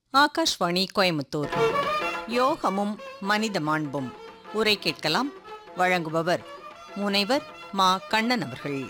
ஆகாஷ்வாணி கோயமுத்தூர் யோகமும் மனித மாண்பும் உரை கேட்கலாம் வழங்குபவர் முனைவர் மா கண்ணன் அவர்கள்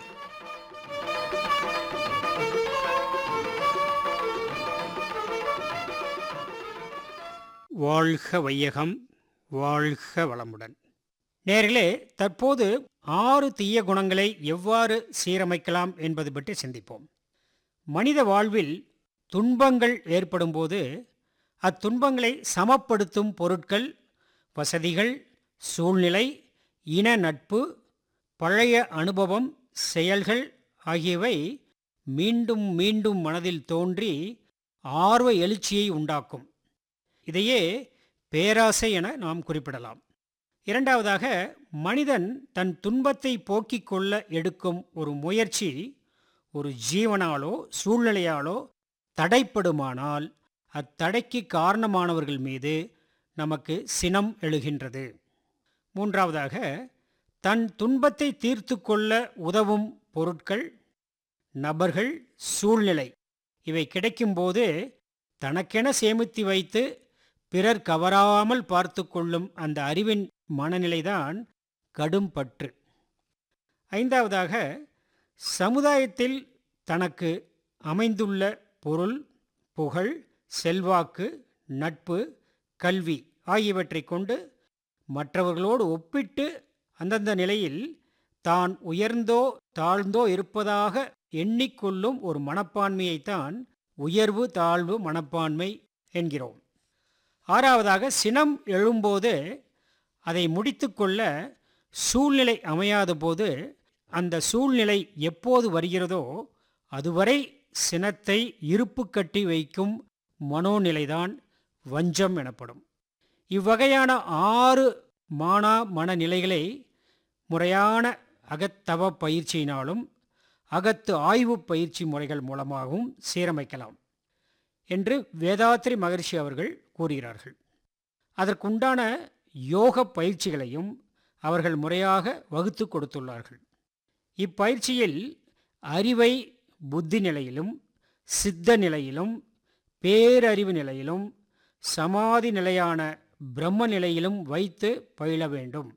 வாழ்க வையகம் வாழ்க வளமுடன் நேர்களே தற்போது ஆறு தீய குணங்களை எவ்வாறு சீரமைக்கலாம் என்பது பற்றி சிந்திப்போம் மனித வாழ்வில் துன்பங்கள் ஏற்படும்போது அத்துன்பங்களை சமப்படுத்தும் பொருட்கள் வசதிகள் சூழ்நிலை இன நட்பு பழைய அனுபவம் செயல்கள் ஆகியவை மீண்டும் மீண்டும் மனதில் தோன்றி ஆர்வ எழுச்சியை உண்டாக்கும் இதையே பேராசை என நாம் குறிப்பிடலாம் இரண்டாவதாக மனிதன் தன் துன்பத்தை போக்கிக் கொள்ள எடுக்கும் ஒரு முயற்சி ஒரு ஜீவனாலோ சூழ்நிலையாலோ தடைப்படுமானால் அத்தடைக்கு காரணமானவர்கள் மீது நமக்கு சினம் எழுகின்றது மூன்றாவதாக தன் துன்பத்தை தீர்த்து கொள்ள உதவும் பொருட்கள் நபர்கள் சூழ்நிலை இவை கிடைக்கும்போது தனக்கென சேமித்து வைத்து பிறர் கவராமல் பார்த்து கொள்ளும் அந்த அறிவின் மனநிலைதான் கடும் பற்று ஐந்தாவதாக சமுதாயத்தில் தனக்கு அமைந்துள்ள பொருள் புகழ் செல்வாக்கு நட்பு கல்வி ஆகியவற்றை கொண்டு மற்றவர்களோடு ஒப்பிட்டு அந்தந்த நிலையில் தான் உயர்ந்தோ தாழ்ந்தோ இருப்பதாக எண்ணிக்கொள்ளும் ஒரு மனப்பான்மையைத்தான் உயர்வு தாழ்வு மனப்பான்மை என்கிறோம் ஆறாவதாக சினம் எழும்போது அதை முடித்துக்கொள்ள சூழ்நிலை அமையாத போது அந்த சூழ்நிலை எப்போது வருகிறதோ அதுவரை சினத்தை இருப்பு கட்டி வைக்கும் மனோநிலைதான் வஞ்சம் எனப்படும் இவ்வகையான ஆறு மானா மனநிலைகளை முறையான அகத்தவ பயிற்சியினாலும் அகத்து ஆய்வு பயிற்சி முறைகள் மூலமாகவும் சீரமைக்கலாம் என்று வேதாத்ரி மகர்ஷி அவர்கள் கூறுகிறார்கள் அதற்குண்டான யோக பயிற்சிகளையும் அவர்கள் முறையாக வகுத்து கொடுத்துள்ளார்கள் இப்பயிற்சியில் அறிவை புத்தி நிலையிலும் சித்த நிலையிலும் பேரறிவு நிலையிலும் சமாதி நிலையான பிரம்ம நிலையிலும் வைத்து பயில வேண்டும்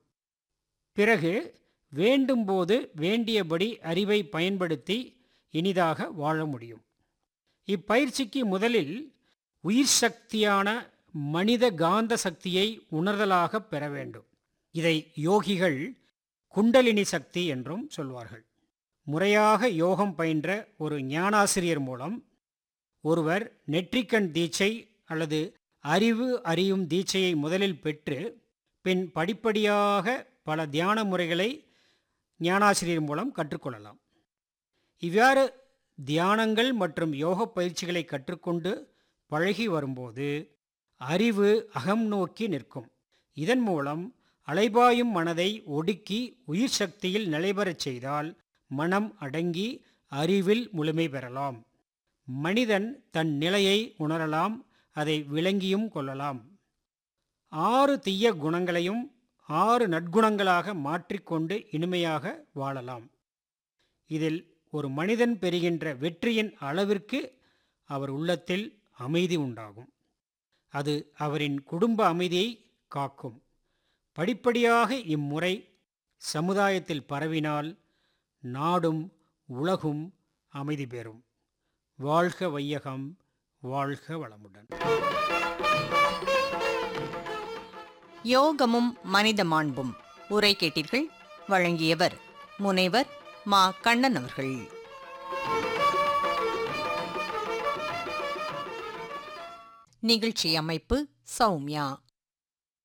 பிறகு வேண்டும்போது வேண்டியபடி அறிவை பயன்படுத்தி இனிதாக வாழ முடியும் இப்பயிற்சிக்கு முதலில் உயிர் சக்தியான மனித காந்த சக்தியை உணர்தலாக பெற வேண்டும் இதை யோகிகள் குண்டலினி சக்தி என்றும் சொல்வார்கள் முறையாக யோகம் பயின்ற ஒரு ஞானாசிரியர் மூலம் ஒருவர் நெற்றிக்கண் தீட்சை அல்லது அறிவு அறியும் தீட்சையை முதலில் பெற்று பின் படிப்படியாக பல தியான முறைகளை ஞானாசிரியர் மூலம் கற்றுக்கொள்ளலாம் இவ்வாறு தியானங்கள் மற்றும் யோக பயிற்சிகளை கற்றுக்கொண்டு பழகி வரும்போது அறிவு அகம் நோக்கி நிற்கும் இதன் மூலம் அலைபாயும் மனதை ஒடுக்கி உயிர் சக்தியில் நிலைபெறச் செய்தால் மனம் அடங்கி அறிவில் முழுமை பெறலாம் மனிதன் தன் நிலையை உணரலாம் அதை விளங்கியும் கொள்ளலாம் ஆறு தீய குணங்களையும் ஆறு நற்குணங்களாக மாற்றிக்கொண்டு இனிமையாக வாழலாம் இதில் ஒரு மனிதன் பெறுகின்ற வெற்றியின் அளவிற்கு அவர் உள்ளத்தில் அமைதி உண்டாகும் அது அவரின் குடும்ப அமைதியை காக்கும் படிப்படியாக இம்முறை சமுதாயத்தில் பரவினால் நாடும் உலகும் அமைதி பெறும் வாழ்க வையகம் வாழ்க வளமுடன் யோகமும் மனித மாண்பும் உரை கேட்டீர்கள் வழங்கியவர் முனைவர் மா கண்ணன் அவர்கள் நிகழ்ச்சி அமைப்பு சௌமியா